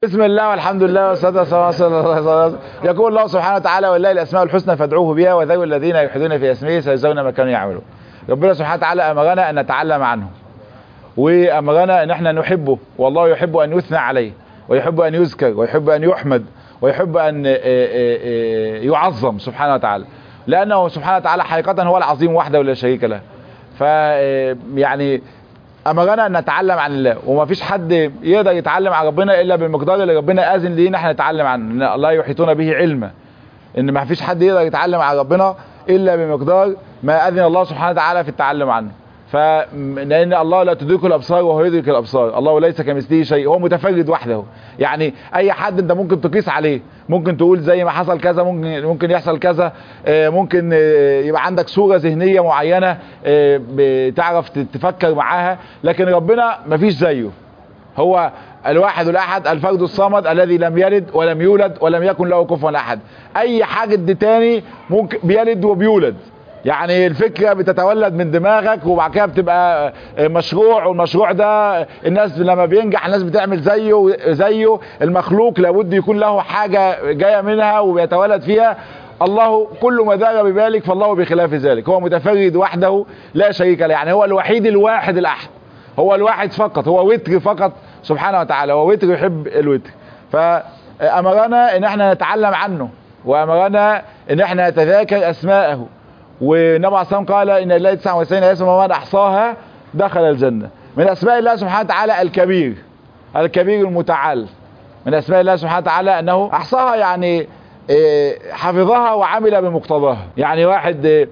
بسم الله والحمد لله والصلاه والسلام على رسول الله يقول الله سبحانه وتعالى ولله الاسماء الحسنى فادعوه بها وذوي الذين يلحدون في اسمه سيجزون ما كانوا يعملون ربنا سبحانه وتعالى امرنا ان نتعلم عنه وامرنا ان احنا نحبه والله يحب ان يثنى عليه ويحب ان يذكر ويحب ان يحمد ويحب ان يعظم سبحانه وتعالى لانه سبحانه وتعالى حقيقه هو العظيم وحده ولا شريك له ف يعني امرنا ان نتعلم عن الله وما فيش حد يقدر يتعلم عن ربنا الا بالمقدار اللي ربنا اذن لينا احنا نتعلم عنه ان الله يحيطون به علما ان ما فيش حد يقدر يتعلم عن ربنا الا بمقدار ما اذن الله سبحانه وتعالى في التعلم عنه فلان الله لا تدرك الابصار وهو يدرك الابصار الله ليس كمثله شيء هو متفرد وحده يعني اي حد انت ممكن تقيس عليه ممكن تقول زي ما حصل كذا ممكن ممكن يحصل كذا ممكن يبقى عندك صوره ذهنيه معينه بتعرف تفكر معاها لكن ربنا مفيش زيه هو الواحد الاحد الفرد الصمد الذي لم يلد ولم يولد ولم يكن له كفوا احد اي حاجه تاني ممكن بيلد وبيولد يعني الفكرة بتتولد من دماغك وبعد كده بتبقى مشروع والمشروع ده الناس لما بينجح الناس بتعمل زيه زيه المخلوق لابد يكون له حاجة جاية منها وبيتولد فيها الله كل ما دار بذلك فالله بخلاف ذلك هو متفرد وحده لا شريك له يعني هو الوحيد الواحد الأحد هو الواحد فقط هو وتر فقط سبحانه وتعالى هو وتر يحب الوتر فأمرنا ان احنا نتعلم عنه وأمرنا ان احنا نتذاكر أسماءه والنبي عليه الصلاه قال ان الله 99 اسما ومن احصاها دخل الجنه من اسماء الله سبحانه وتعالى الكبير الكبير المتعال من اسماء الله سبحانه وتعالى انه احصاها يعني حفظها وعمل بمقتضاها يعني واحد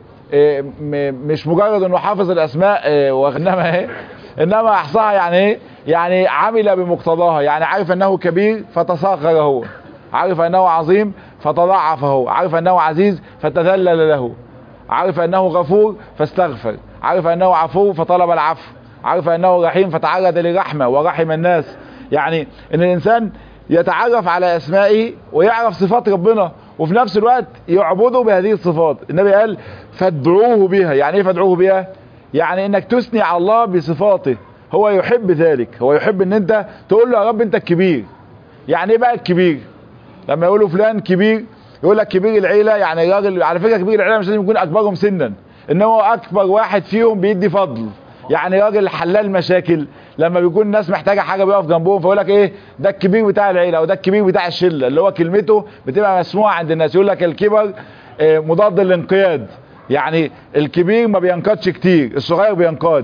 مش مجرد انه حافظ الاسماء وانما ايه انما احصاها يعني ايه يعني عمل بمقتضاها يعني عارف انه كبير فتصغر هو عارف انه عظيم فتضعف هو عارف انه عزيز فتذلل له عارف انه غفور فاستغفر عارف انه عفو فطلب العفو عارف انه رحيم فتعرض للرحمه ورحم الناس يعني ان الانسان يتعرف على اسمائه ويعرف صفات ربنا وفي نفس الوقت يعبده بهذه الصفات النبي قال فادعوه بها يعني ايه فادعوه بها يعني انك تثني على الله بصفاته هو يحب ذلك هو يحب ان انت تقول له يا رب انت الكبير يعني ايه بقى الكبير لما يقولوا فلان كبير يقول لك كبير العيله يعني الراجل على فكره كبير العيله مش لازم يكون اكبرهم سنا ان هو اكبر واحد فيهم بيدي فضل يعني راجل حلال مشاكل لما بيكون الناس محتاجه حاجه بيقف جنبهم فيقول لك ايه ده الكبير بتاع العيله او ده الكبير بتاع الشله اللي هو كلمته بتبقى مسموعه عند الناس يقول لك الكبر مضاد للانقياد يعني الكبير ما بينقادش كتير الصغير بينقاد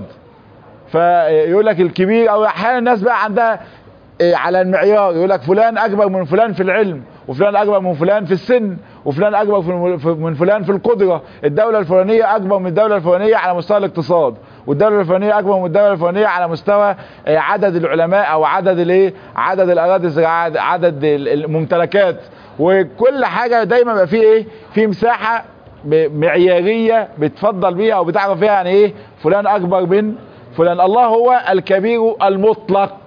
فيقول لك الكبير او احيانا الناس بقى عندها على المعيار يقول لك فلان اكبر من فلان في العلم وفلان اكبر من فلان في السن وفلان اكبر من فلان في القدرة الدولة الفلانية اكبر من الدولة الفلانية على مستوى الاقتصاد والدولة الفلانية اكبر من الدولة الفلانية على مستوى عدد العلماء او عدد الايه عدد الاراضي الزراعية عدد الممتلكات وكل حاجة دايما بقى فيه ايه في مساحة معيارية بتفضل بيها او بتعرف فيها يعني ايه فلان اكبر من فلان الله هو الكبير المطلق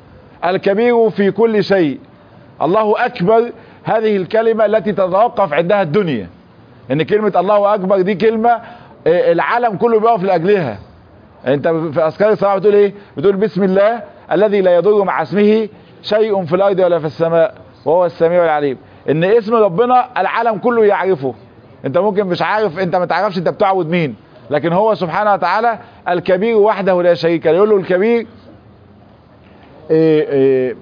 الكبير في كل شيء الله اكبر هذه الكلمة التي تتوقف عندها الدنيا ان كلمة الله اكبر دي كلمة العالم كله بيقف لاجلها انت في اذكار الصلاة بتقول ايه بتقول بسم الله الذي لا يضر مع اسمه شيء في الارض ولا في السماء وهو السميع العليم ان اسم ربنا العالم كله يعرفه انت ممكن مش عارف انت ما تعرفش انت بتعبد مين لكن هو سبحانه وتعالى الكبير وحده لا شريك له يقول له الكبير إيه إيه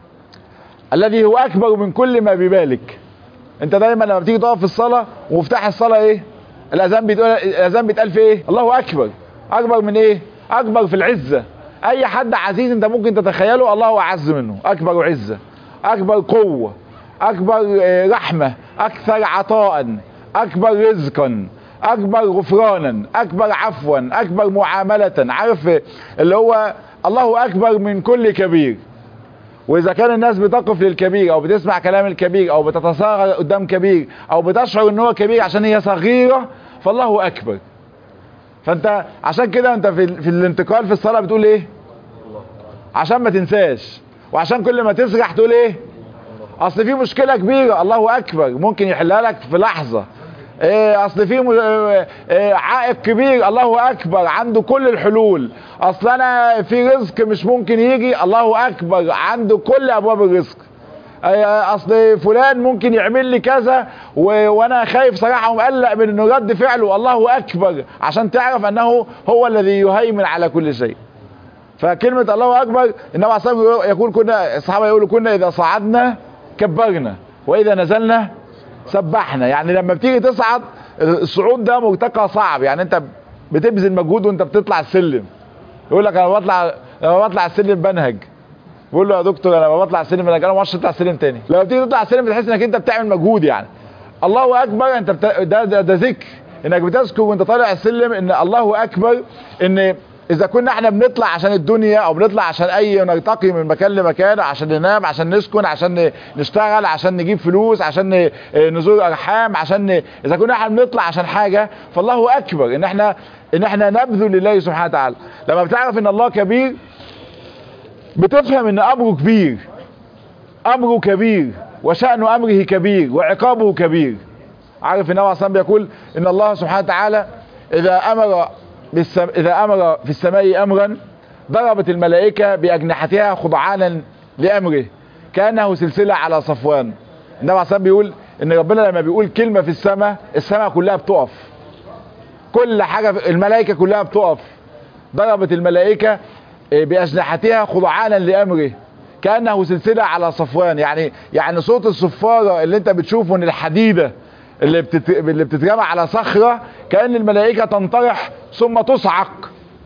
الذي هو اكبر من كل ما ببالك انت دايما لما بتيجي تقف في الصلاه ومفتاح الصلاه ايه الاذان بيتقول الاذان بيتقال في ايه الله اكبر اكبر من ايه اكبر في العزه اي حد عزيز انت ممكن تتخيله الله اعز منه اكبر عزه اكبر قوه اكبر رحمه اكثر عطاء اكبر رزقا اكبر غفرانا اكبر عفوا اكبر معامله عارف اللي هو الله اكبر من كل كبير واذا كان الناس بتقف للكبير او بتسمع كلام الكبير او بتتصاغر قدام كبير او بتشعر ان هو كبير عشان هي صغيرة فالله اكبر فانت عشان كده انت في, في الانتقال في الصلاة بتقول ايه عشان ما تنساش وعشان كل ما تسرح تقول ايه اصل في مشكلة كبيرة الله اكبر ممكن يحلها لك في لحظة إيه اصل في إيه عائق كبير الله اكبر عنده كل الحلول اصل انا في رزق مش ممكن يجي الله اكبر عنده كل ابواب الرزق اصل فلان ممكن يعمل لي كذا و... وانا خايف صراحه ومقلق من انه رد فعله الله اكبر عشان تعرف انه هو الذي يهيمن على كل شيء فكلمة الله اكبر النبي عليه الصلاه والسلام يقول كنا الصحابه يقولوا كنا اذا صعدنا كبرنا واذا نزلنا سبحنا يعني لما بتيجي تصعد الصعود ده مرتقى صعب يعني انت بتبذل مجهود وانت بتطلع السلم يقول لك انا بطلع لما بطلع السلم بنهج بقول له يا دكتور انا لما بطلع السلم بنهج انا ما اطلع السلم تاني لما بتيجي تطلع السلم بتحس انك انت بتعمل مجهود يعني الله اكبر انت بت... ده, ده ده ذكر انك بتذكر وانت طالع السلم ان الله اكبر ان اذا كنا احنا بنطلع عشان الدنيا او بنطلع عشان اي نرتقي من مكان لمكان عشان ننام عشان نسكن عشان نشتغل عشان نجيب فلوس عشان نزور ارحام عشان ن... اذا كنا احنا بنطلع عشان حاجة فالله اكبر ان احنا ان احنا نبذل لله سبحانه وتعالى لما بتعرف ان الله كبير بتفهم ان امره كبير امره كبير وشأن امره كبير وعقابه كبير عارف النبي عليه الصلاه بيقول ان الله سبحانه وتعالى اذا امر بالسم... اذا امر في السماء امرا ضربت الملائكه باجنحتها خضعانا لامره كانه سلسله على صفوان النبي عليه الصلاه بيقول ان ربنا لما بيقول كلمه في السماء السماء كلها بتقف كل حاجه الملائكه كلها بتقف ضربت الملائكه باجنحتها خضعانا لامره كانه سلسله على صفوان يعني يعني صوت الصفاره اللي انت بتشوفه ان الحديده اللي بتت... اللي بتترمى على صخره كان الملائكه تنطرح ثم تصعق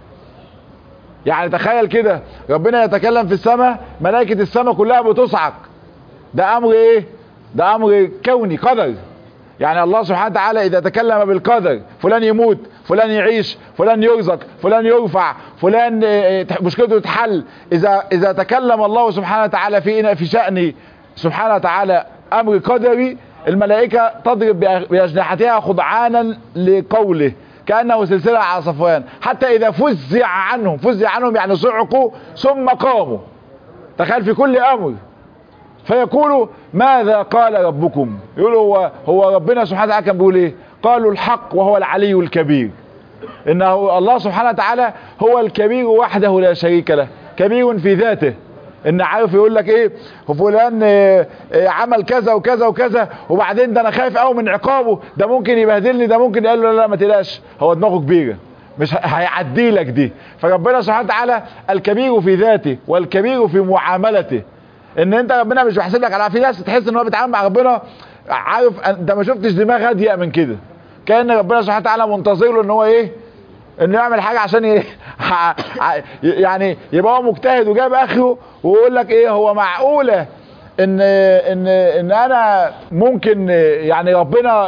يعني تخيل كده ربنا يتكلم في السماء ملائكه السماء كلها بتصعق ده امر ايه ده امر كوني قدر يعني الله سبحانه وتعالى اذا تكلم بالقدر فلان يموت فلان يعيش فلان يرزق فلان يرفع فلان مشكلته تتحل اذا اذا تكلم الله سبحانه وتعالى في في شأن سبحانه وتعالى امر قدري الملائكة تضرب بأجنحتها خضعانا لقوله كأنه سلسلة على صفوان حتى إذا فزع عنهم فزع عنهم يعني صعقوا ثم قاموا تخيل في كل أمر فيقولوا ماذا قال ربكم يقولوا هو, هو ربنا سبحانه وتعالى كان بيقول ايه قالوا الحق وهو العلي الكبير انه الله سبحانه وتعالى هو الكبير وحده لا شريك له كبير في ذاته ان عارف يقول لك ايه فلان إيه إيه عمل كذا وكذا وكذا وبعدين ده انا خايف قوي من عقابه ده ممكن يبهدلني ده ممكن يقول له لا ما تقلقش هو دماغه كبيره مش هيعدي لك دي فربنا سبحانه وتعالى الكبير في ذاته والكبير في معاملته ان انت ربنا مش بيحسب لك على في ناس تحس ان هو بيتعامل مع ربنا عارف انت ما شفتش دماغ اضيق من كده كان ربنا سبحانه وتعالى منتظر له ان هو ايه انه يعمل حاجه عشان ي... يعني يبقى هو مجتهد وجاب اخره ويقول لك ايه هو معقوله ان ان ان انا ممكن يعني ربنا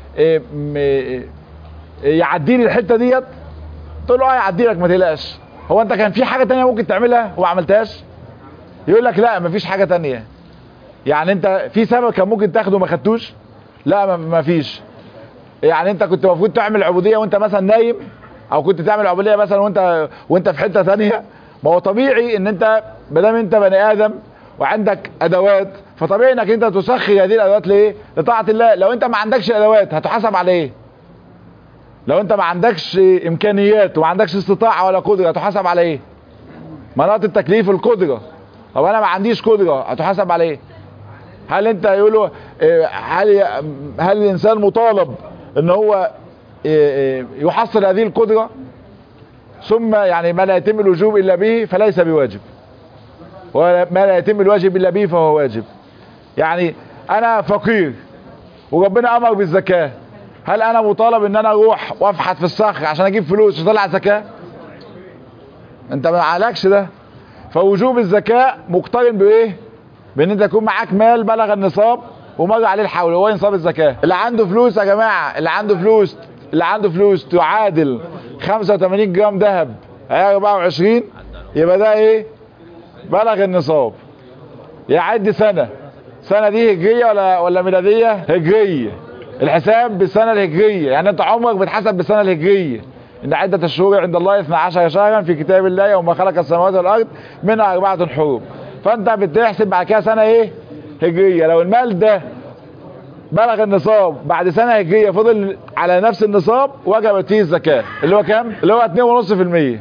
يعديني الحته ديت تقول له اه يعدي لك ما تقلقش هو انت كان في حاجه تانية ممكن تعملها وما عملتهاش يقول لك لا مفيش حاجه تانية يعني انت في سبب كان ممكن تاخده وما خدتوش لا ما فيش يعني انت كنت المفروض تعمل عبوديه وانت مثلا نايم او كنت تعمل عبوديه مثلا وانت وانت في حته ثانيه ما هو طبيعي ان انت ما دام انت بني ادم وعندك ادوات فطبيعي انك انت تسخر هذه الادوات ليه لطاعه الله لو انت ما عندكش ادوات هتحاسب على ايه لو انت ما عندكش امكانيات وما عندكش استطاعه ولا قدره هتحاسب على ايه مناط التكليف القدره طب انا ما عنديش قدره هتحاسب على ايه هل انت يقولوا هل هل الانسان مطالب ان هو يحصل هذه القدرة ثم يعني ما لا يتم الوجوب الا به فليس بواجب وما لا يتم الواجب الا به فهو واجب يعني انا فقير وربنا امر بالزكاة هل انا مطالب ان انا اروح وافحت في الصخر عشان اجيب فلوس واطلع زكاة انت ما عليكش ده فوجوب الزكاة مقترن بايه بان انت يكون معاك مال بلغ النصاب ومر عليه الحول هو نصاب الزكاة اللي عنده فلوس يا جماعة اللي عنده فلوس اللي عنده فلوس تعادل 85 جرام ذهب هي 24 يبقى ده ايه بلغ النصاب يعد سنة سنة دي هجرية ولا ولا ميلادية هجرية الحساب بالسنة الهجرية يعني انت عمرك بتحسب بالسنة الهجرية ان عدة الشهور عند الله 12 شهرا في كتاب الله يوم خلق السماوات والارض منها اربعة حروب فانت بتحسب بعد كده سنة ايه هجرية لو المال ده بلغ النصاب بعد سنة هجرية فضل على نفس النصاب وجبت فيه الزكاة اللي هو كام اللي هو 2.5%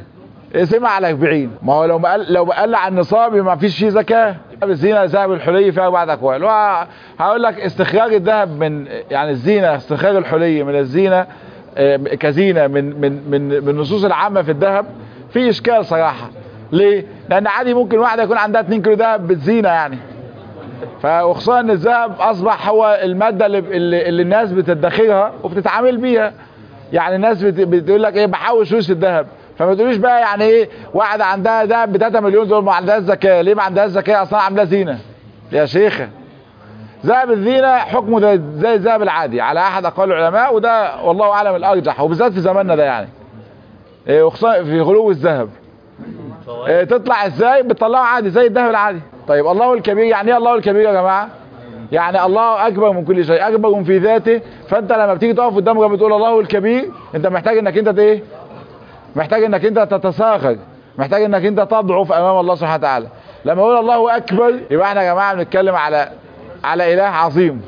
اقسمها على 40 ما هو لو بقل لو بقل عن النصاب يبقى ما فيش فيه زكاه الزينه ذهب الحلي فيها بعض اقوال هقول لك استخراج الذهب من يعني الزينه استخراج الحلي من الزينه كزينه من من من من النصوص العامه في الذهب في اشكال صراحه ليه لان عادي ممكن واحده يكون عندها 2 كيلو ذهب بالزينه يعني فخصوصا ان الذهب اصبح هو الماده اللي, اللي الناس بتدخرها وبتتعامل بيها يعني الناس بتقول لك ايه بحوش فلوس الذهب فما تقوليش بقى يعني ايه واحده عندها ذهب ب 3 مليون دول ما عندهاش زكاه ليه ما عندهاش زكاه اصلا عاملاه زينه يا شيخه ذهب الزينه حكمه زي الذهب العادي على احد اقوال العلماء وده والله اعلم الارجح وبالذات في زماننا ده يعني إيه وخصوصا في غلو الذهب إيه تطلع ازاي بتطلعه عادي زي الذهب العادي طيب الله الكبير يعني ايه الله الكبير يا جماعه يعني الله اكبر من كل شيء اكبر من في ذاته فانت لما بتيجي تقف قدام ربنا بتقول الله الكبير انت محتاج انك انت ايه محتاج انك انت تتساخر محتاج انك انت تضعف امام الله سبحانه وتعالى لما يقول الله اكبر يبقى احنا يا جماعه بنتكلم على على اله عظيم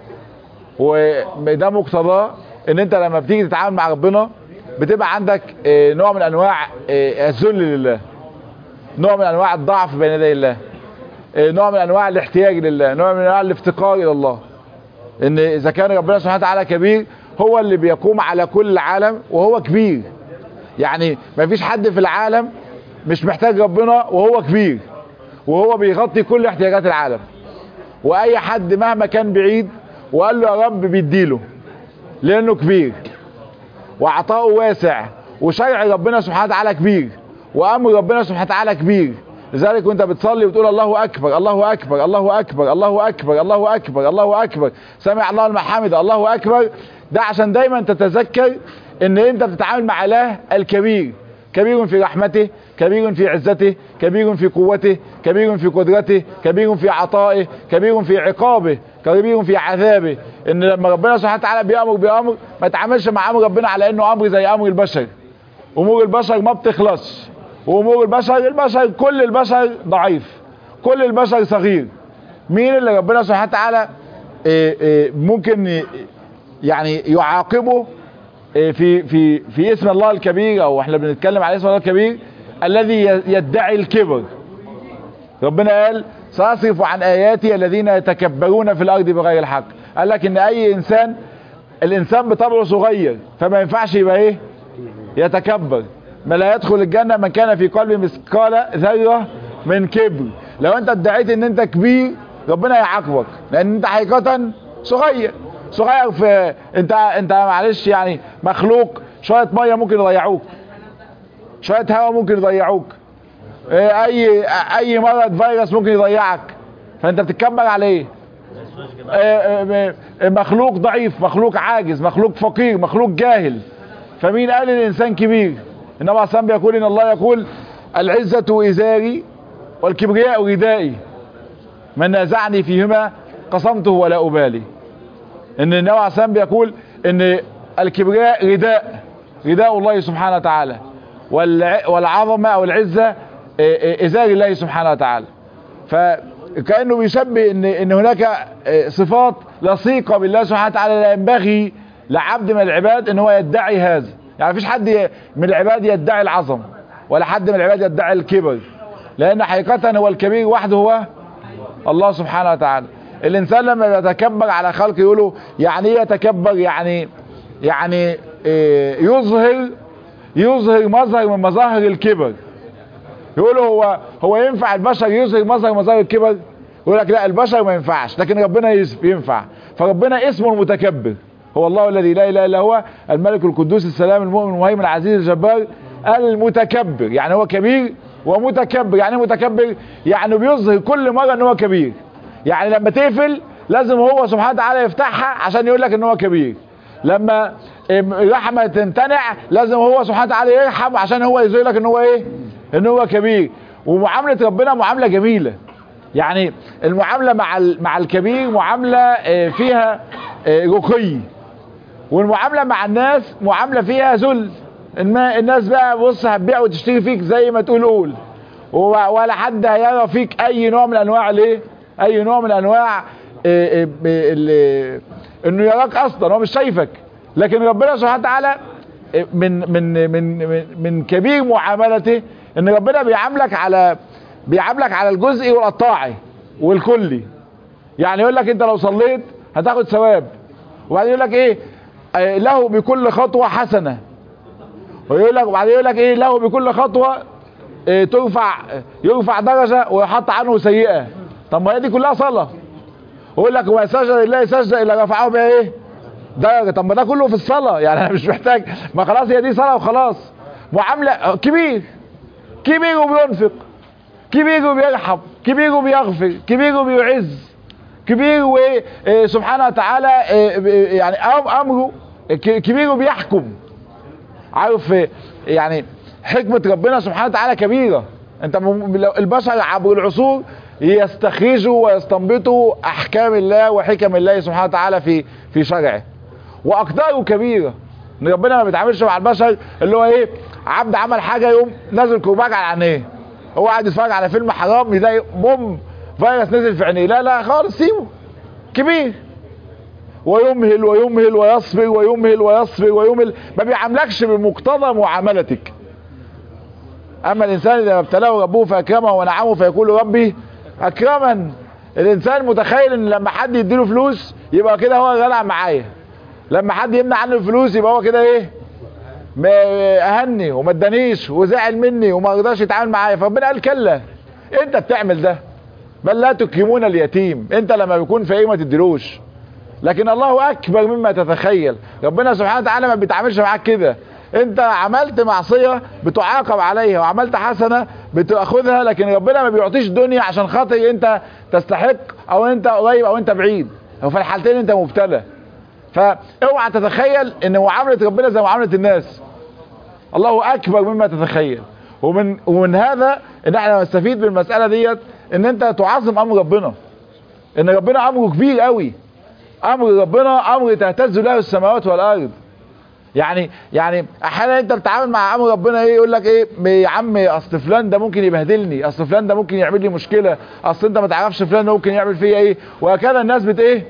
وده مقتضاه ان انت لما بتيجي تتعامل مع ربنا بتبقى عندك نوع من انواع الذل لله نوع من انواع الضعف بين يدي الله نوع من انواع الاحتياج لله نوع من انواع الافتقار الى الله ان اذا كان ربنا سبحانه وتعالى كبير هو اللي بيقوم على كل العالم وهو كبير يعني ما فيش حد في العالم مش محتاج ربنا وهو كبير وهو بيغطي كل احتياجات العالم واي حد مهما كان بعيد وقال له يا رب بيديله لانه كبير وعطاؤه واسع وشرع ربنا سبحانه وتعالى كبير وامر ربنا سبحانه وتعالى كبير لذلك وانت بتصلي وتقول الله اكبر الله اكبر الله اكبر الله اكبر الله اكبر الله اكبر سمع الله المحامد الله اكبر ده عشان دايما تتذكر ان انت بتتعامل مع اله الكبير كبير في رحمته كبير في عزته كبير في قوته كبير في قدرته كبير في عطائه كبير في عقابه كبير في عذابه ان لما ربنا سبحانه وتعالى بيامر بامر ما تعاملش مع امر ربنا على انه امر زي امر البشر امور البشر ما بتخلصش وامور البشر البشر كل البشر ضعيف كل البشر صغير مين اللي ربنا سبحانه وتعالى ممكن يعني يعاقبه في في في اسم الله الكبير او احنا بنتكلم على اسم الله الكبير الذي يدعي الكبر ربنا قال ساصرف عن اياتي الذين يتكبرون في الارض بغير الحق قال لك ان اي انسان الانسان بطبعه صغير فما ينفعش يبقى ايه يتكبر ما لا يدخل الجنه من كان في قلبه مثقال ذره من كبر لو انت ادعيت ان انت كبير ربنا يعاقبك لان انت حقيقه صغير صغير في انت انت معلش يعني مخلوق شويه ميه ممكن يضيعوك شويه هواء ممكن يضيعوك اي اي مرض فيروس ممكن يضيعك فانت بتتكبر على ايه مخلوق ضعيف مخلوق عاجز مخلوق فقير مخلوق جاهل فمين قال الانسان كبير انما عصام بيقول ان الله يقول العزة ازاري والكبرياء ردائي من نازعني فيهما قصمته ولا ابالي ان النبي عليه الصلاه بيقول ان الكبرياء رداء رداء الله سبحانه وتعالى والعظمه او العزه ازار الله سبحانه وتعالى فكانه بيشبه ان ان هناك صفات لصيقه بالله سبحانه وتعالى لا ينبغي لعبد من العباد ان هو يدعي هذا يعني مفيش حد من العباد يدعي العظمه ولا حد من العباد يدعي الكبر لان حقيقه هو الكبير وحده هو الله سبحانه وتعالى الانسان لما يتكبر على خلق يقولوا يعني ايه يتكبر يعني يعني إيه يظهر يظهر مظهر من مظاهر الكبر يقولوا هو هو ينفع البشر يظهر مظهر مظاهر الكبر يقول لك لا البشر ما ينفعش لكن ربنا ينفع فربنا اسمه المتكبر هو الله الذي لا اله الا هو الملك القدوس السلام المؤمن المهيمن العزيز الجبار المتكبر يعني هو كبير ومتكبر يعني متكبر يعني بيظهر كل مره ان هو كبير يعني لما تقفل لازم هو سبحانه وتعالى يفتحها عشان يقول لك ان هو كبير لما الرحمه تمتنع لازم هو سبحانه وتعالى يرحم عشان هو يظهر لك ان هو ايه ان هو كبير ومعامله ربنا معامله جميله يعني المعامله مع مع الكبير معامله فيها رقي والمعامله مع الناس معامله فيها ذل الناس بقى بص هتبيع وتشتري فيك زي ما تقول قول ولا حد هيرى فيك اي نوع من انواع الايه اي نوع من انواع انه يراك اصلا هو مش شايفك لكن ربنا سبحانه وتعالى من من من من, من كبير معاملته ان ربنا بيعاملك على بيعاملك على الجزئي والقطاعي والكلي يعني يقول لك انت لو صليت هتاخد ثواب وبعدين يقول لك ايه آه، له بكل خطوه حسنه ويقول لك وبعدين يقول لك ايه له بكل خطوه إيه ترفع يرفع درجه ويحط عنه سيئه طب ما هي دي كلها صلاه ويقول لك وما سجد لله سجده الا رفعه بها ايه درجه طب ما ده كله في الصلاه يعني انا مش محتاج ما خلاص هي دي صلاه وخلاص معامله كبير كبير وبينفق كبير وبيرحم كبير وبيغفر كبير وبيعز كبير وسبحانه وتعالى إيه، يعني أم- امره ك- كبير وبيحكم عارف إيه، يعني حكمة ربنا سبحانه وتعالى كبيرة انت م- لو البشر عبر العصور يستخرجوا ويستنبطوا احكام الله وحكم الله سبحانه وتعالى في في شرعه واقداره كبيرة ان ربنا ما بيتعاملش مع البشر اللي هو ايه عبد عمل حاجة يقوم نازل كرباج على عينيه هو قاعد يتفرج على فيلم حرام يلاقي بوم فيروس نزل في عينيه لا لا خالص سيبه كبير ويمهل ويمهل ويصبر ويمهل ويصبر ويمهل ما بيعاملكش بمقتضى معاملتك اما الانسان اذا ابتلاه ربه فاكرمه ونعمه فيقول ربي اكرمن الانسان متخيل ان لما حد يديله فلوس يبقى كده هو غلع معايا لما حد يمنع عنه الفلوس يبقى هو كده ايه ما اهني وما ادانيش وزعل مني وما رضاش يتعامل معايا فربنا قال كلا انت بتعمل ده بل لا تكرمون اليتيم انت لما بيكون فقير ما تديلوش لكن الله اكبر مما تتخيل ربنا سبحانه وتعالى ما بيتعاملش معاك كده انت عملت معصية بتعاقب عليها وعملت حسنة بتاخذها لكن ربنا ما بيعطيش دنيا عشان خاطر انت تستحق او انت قريب او انت بعيد وفي الحالتين انت مبتلى فاوعى تتخيل ان معاملة ربنا زي معاملة الناس الله اكبر مما تتخيل ومن ومن هذا ان احنا نستفيد بالمسألة ديت ان انت تعظم امر ربنا ان ربنا امره كبير قوي امر ربنا امر تهتز له السماوات والارض يعني يعني احيانا انت بتتعامل مع امر ربنا ايه يقول لك ايه يا عم اصل فلان ده ممكن يبهدلني اصل فلان ده ممكن يعمل لي مشكله اصل انت ما تعرفش فلان ده ممكن يعمل فيا ايه وهكذا الناس بت ايه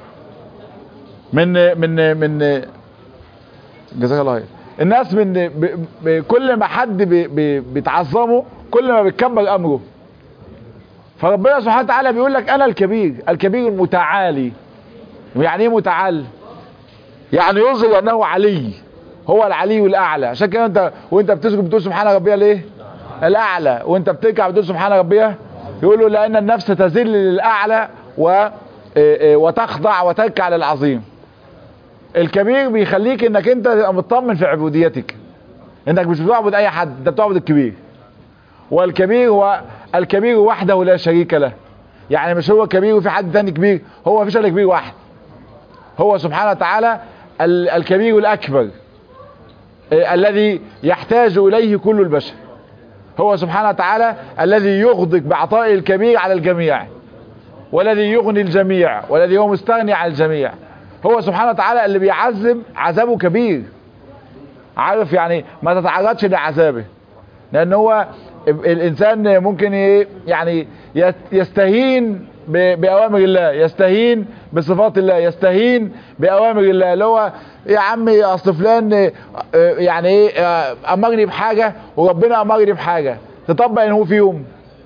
من من من جزاك الله خير الناس من ب ب كل ما حد ب ب بتعظمه كل ما بتكبر امره فربنا سبحانه وتعالى بيقول لك انا الكبير الكبير المتعالي يعني ايه متعال يعني يظهر انه علي هو العلي الاعلى عشان كده انت وانت بتسجد بتقول سبحان ربي الايه الاعلى وانت بتركع بتقول سبحان ربي يقولوا لان النفس تذل للاعلى و وتخضع وتركع للعظيم الكبير بيخليك انك انت تبقى مطمن في عبوديتك انك مش بتعبد اي حد انت بتعبد الكبير والكبير هو الكبير وحده لا شريك له يعني مش هو كبير وفي حد تاني كبير هو مفيش الا كبير واحد هو سبحانه وتعالى الكبير الاكبر الذي يحتاج اليه كل البشر هو سبحانه وتعالى الذي يغضق بعطائه الكبير على الجميع والذي يغني الجميع والذي هو مستغني عن الجميع هو سبحانه وتعالى اللي بيعذب عذابه كبير عارف يعني ما تتعرضش لعذابه لان هو الانسان ممكن يعني يستهين باوامر الله يستهين بصفات الله يستهين باوامر الله اللي هو يا عمي اصل فلان يعني ايه امرني بحاجه وربنا امرني بحاجه تطبق ان هو في يوم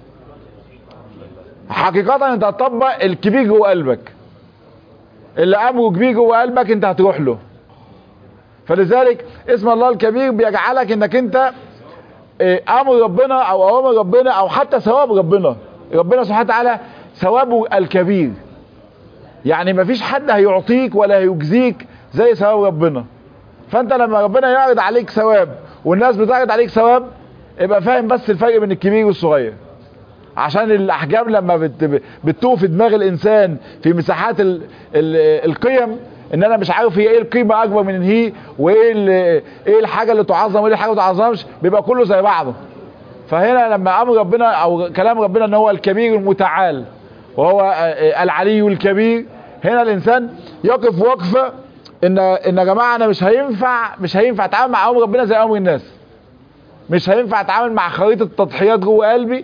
حقيقة انت هتطبق الكبير جوه قلبك اللي امره كبير جوه قلبك انت هتروح له فلذلك اسم الله الكبير بيجعلك انك انت امر ربنا او اوامر ربنا او حتى ثواب ربنا ربنا سبحانه وتعالى ثوابه الكبير يعني مفيش حد هيعطيك ولا هيجزيك زي ثواب ربنا فانت لما ربنا يعرض عليك ثواب والناس بتعرض عليك ثواب يبقى فاهم بس الفرق بين الكبير والصغير عشان الاحجام لما بت بتطوف في دماغ الانسان في مساحات ال ال القيم ان انا مش عارف هي ايه القيمه اكبر من هي وايه ايه الحاجه اللي تعظم وايه الحاجه اللي ما تعظمش بيبقى كله زي بعضه فهنا لما امر ربنا او كلام ربنا ان هو الكبير المتعال وهو العلي الكبير هنا الانسان يقف وقفه ان ان يا جماعه انا مش هينفع مش هينفع اتعامل مع امر ربنا زي امر الناس مش هينفع اتعامل مع خريطه التضحيات جوه قلبي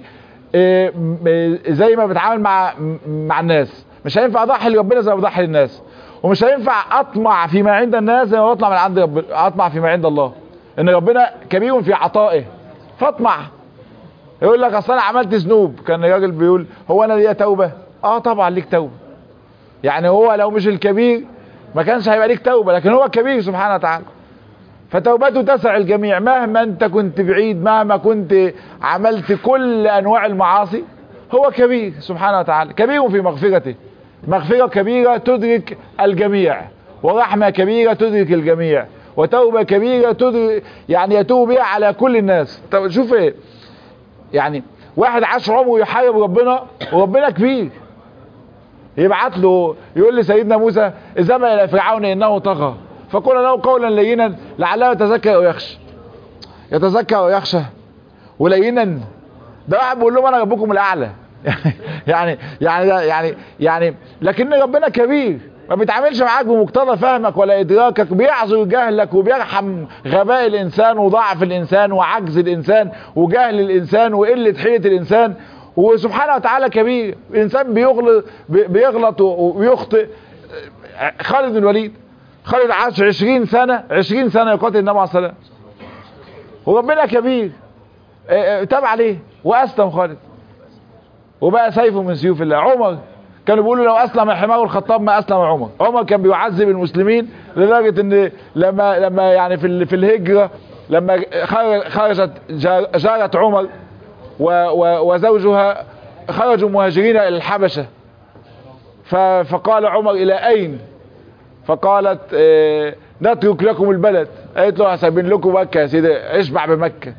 زي ما بتعامل مع مع الناس مش هينفع اضحي لربنا زي ما بضحي للناس ومش هينفع اطمع فيما عند الناس زي ما بطلع من عند رب... اطمع فيما عند الله ان ربنا كبير في عطائه فاطمع يقول لك اصل انا عملت ذنوب كان الراجل بيقول هو انا ليا توبه اه طبعا ليك توبه يعني هو لو مش الكبير ما كانش هيبقى ليك توبه لكن هو الكبير سبحانه وتعالى فتوبته تسع الجميع مهما انت كنت بعيد مهما كنت عملت كل انواع المعاصي هو كبير سبحانه وتعالى كبير في مغفرته مغفرة كبيرة تدرك الجميع ورحمة كبيرة تدرك الجميع وتوبة كبيرة تدرك يعني يتوب بها على كل الناس طب شوف ايه يعني واحد عاش عمره يحارب ربنا وربنا كبير يبعت له يقول لسيدنا موسى اذهب الى فرعون انه طغى فقل له قولا لينا لعله يتذكر او يخشى يتذكر او يخشى ولينا ده واحد بيقول لهم انا ربكم الاعلى يعني يعني يعني يعني لكن ربنا كبير ما بيتعاملش معاك بمقتضى فهمك ولا ادراكك بيعذر جهلك وبيرحم غباء الانسان وضعف الانسان وعجز الانسان وجهل الانسان وقله حيله الانسان وسبحانه وتعالى كبير الانسان بيغلط بيغلط ويخطئ خالد بن الوليد خالد عاش 20 سنه 20 سنه يقاتل النبي عليه الصلاه وربنا كبير تاب عليه واسلم خالد وبقى سيفه من سيوف الله عمر كانوا بيقولوا لو اسلم حمار الخطاب ما اسلم عمر عمر كان بيعذب المسلمين لدرجه ان لما لما يعني في في الهجره لما خرجت جاره عمر وزوجها خرجوا مهاجرين الى الحبشه فقال عمر الى اين فقالت اه نترك لكم البلد قالت له هسيبين لكم مكه يا سيدي اشبع بمكه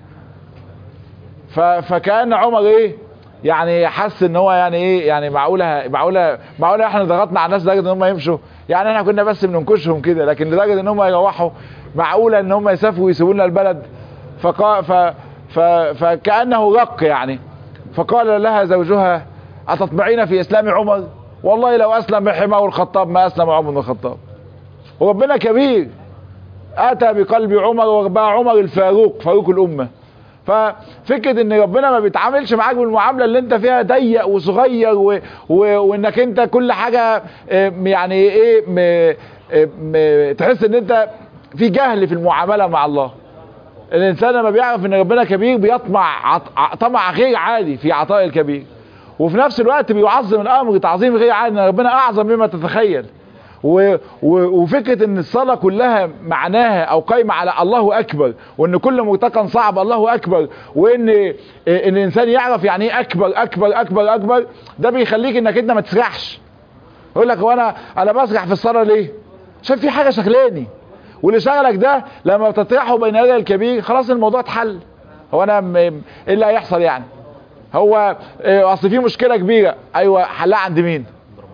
فكان عمر ايه يعني حس ان هو يعني ايه يعني معقوله معقوله معقوله احنا ضغطنا على الناس لدرجه ان هم يمشوا يعني احنا كنا بس بننكشهم كده لكن لدرجه ان هم يروحوا معقوله ان هم يسافروا ويسيبوا لنا البلد فقال ف ف فكانه رق يعني فقال لها زوجها اتطمعين في اسلام عمر والله لو اسلم حمار الخطاب ما اسلم عمر بن الخطاب وربنا كبير اتى بقلب عمر وبقى عمر الفاروق فاروق الامه ففكره ان ربنا ما بيتعاملش معاك بالمعامله اللي انت فيها ضيق وصغير و... و... وانك انت كل حاجه يعني ايه م... م... تحس ان انت في جهل في المعامله مع الله الانسان لما بيعرف ان ربنا كبير بيطمع عط... طمع غير عادي في عطاء الكبير وفي نفس الوقت بيعظم الامر تعظيم غير عادي ان ربنا اعظم مما تتخيل و... و... وفكرة ان الصلاة كلها معناها او قايمة على الله اكبر وان كل مرتقى صعب الله اكبر وان ان الانسان يعرف يعني ايه اكبر اكبر اكبر اكبر ده بيخليك انك انت ما تسرحش يقول لك هو انا انا بسرح في الصلاة ليه عشان في حاجة شغلاني واللي شغلك ده لما بتطرحه بين يدي الكبير خلاص الموضوع اتحل هو انا م... ايه اللي هيحصل يعني هو اصل في مشكلة كبيرة ايوه حلها عند مين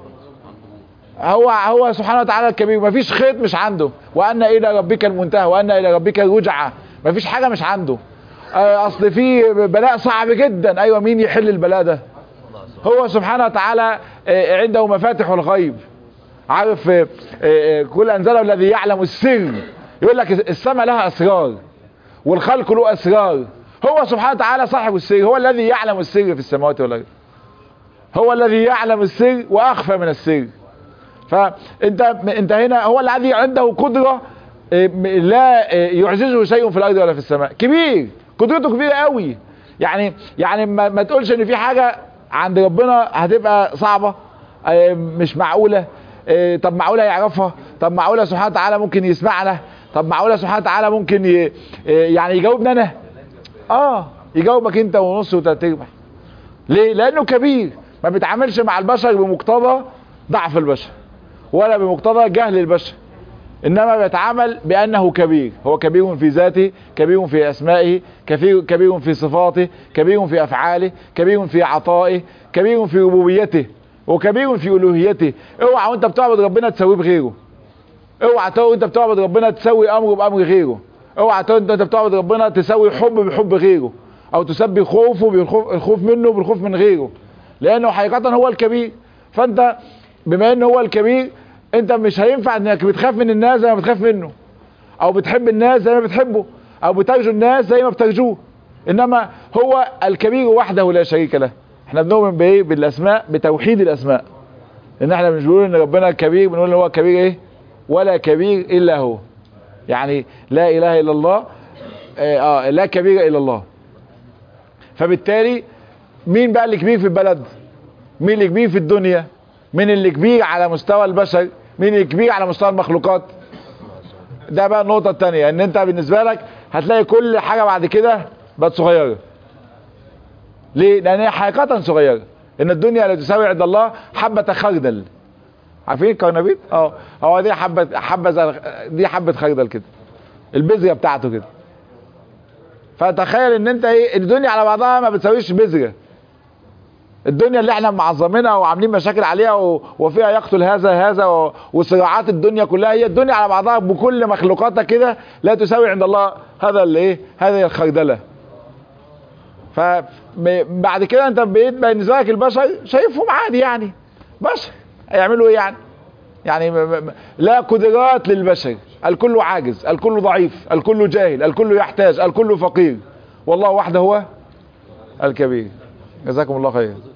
هو هو سبحانه وتعالى الكبير مفيش خيط مش عنده وان الى ربك المنتهى وان الى ربك الرجعى مفيش حاجه مش عنده اصل في بلاء صعب جدا ايوه مين يحل البلاء ده هو سبحانه وتعالى عنده مفاتح الغيب عارف كل انزله الذي يعلم السر يقول لك السماء لها اسرار والخلق له اسرار هو سبحانه وتعالى صاحب السر هو الذي يعلم السر في السماوات والارض هو الذي يعلم السر واخفى من السر فانت انت هنا هو الذي عنده قدرة لا يعجزه شيء في الارض ولا في السماء كبير قدرته كبيرة قوي يعني يعني ما, ما تقولش ان في حاجة عند ربنا هتبقى صعبة مش معقولة طب معقولة يعرفها طب معقولة سبحانه وتعالى ممكن يسمعنا طب معقولة سبحانه وتعالى ممكن ي... يعني يجاوبنا انا اه يجاوبك انت ونص وتلات ارباع ليه لانه كبير ما بيتعاملش مع البشر بمقتضى ضعف البشر ولا بمقتضى جهل البشر انما بيتعامل بانه كبير هو كبير في ذاته كبير في اسمائه كبير, كبير في صفاته كبير في افعاله كبير في عطائه كبير في ربوبيته وكبير في الوهيته اوعى وانت بتعبد ربنا تسويه بغيره اوعى وانت بتعبد ربنا تسوي امره بامر غيره اوعى وانت بتعبد ربنا تسوي حب بحب غيره او تسبي خوفه بالخوف منه بالخوف من غيره لانه حقيقه هو الكبير فانت بما انه هو الكبير انت مش هينفع انك بتخاف من الناس زي ما بتخاف منه او بتحب الناس زي ما بتحبه او بترجو الناس زي ما بترجوه انما هو الكبير وحده لا شريك له احنا بنؤمن بايه بالاسماء بتوحيد الاسماء ان احنا مش بنقول ان ربنا كبير بنقول ان هو كبير ايه ولا كبير الا هو يعني لا اله الا الله اه آه، لا كبير الا الله فبالتالي مين بقى اللي كبير في البلد مين اللي كبير في الدنيا مين اللي كبير على مستوى البشر مين اللي كبير على مستوى المخلوقات ده بقى النقطة التانية ان انت بالنسبة لك هتلاقي كل حاجة بعد كده بقت صغيرة ليه؟ لان هي حقيقة صغيرة ان الدنيا لا تساوي عند الله حبة خردل عارفين الكرنبيط؟ اه هو دي حبة حبة زي دي حبة خردل كده البذرة بتاعته كده فتخيل ان انت ايه الدنيا على بعضها ما بتساويش بذرة الدنيا اللي احنا معظمينها وعاملين مشاكل عليها و... وفيها يقتل هذا هذا و... وصراعات الدنيا كلها هي الدنيا على بعضها بكل مخلوقاتها كده لا تساوي عند الله هذا اللي ايه هذه الخردله فبعد كده انت بقيت بالنسبه لك البشر شايفهم عادي يعني بشر هيعملوا ايه يعني يعني م- م- لا قدرات للبشر الكل عاجز الكل ضعيف الكل جاهل الكل يحتاج الكل فقير والله وحده هو الكبير جزاكم الله خير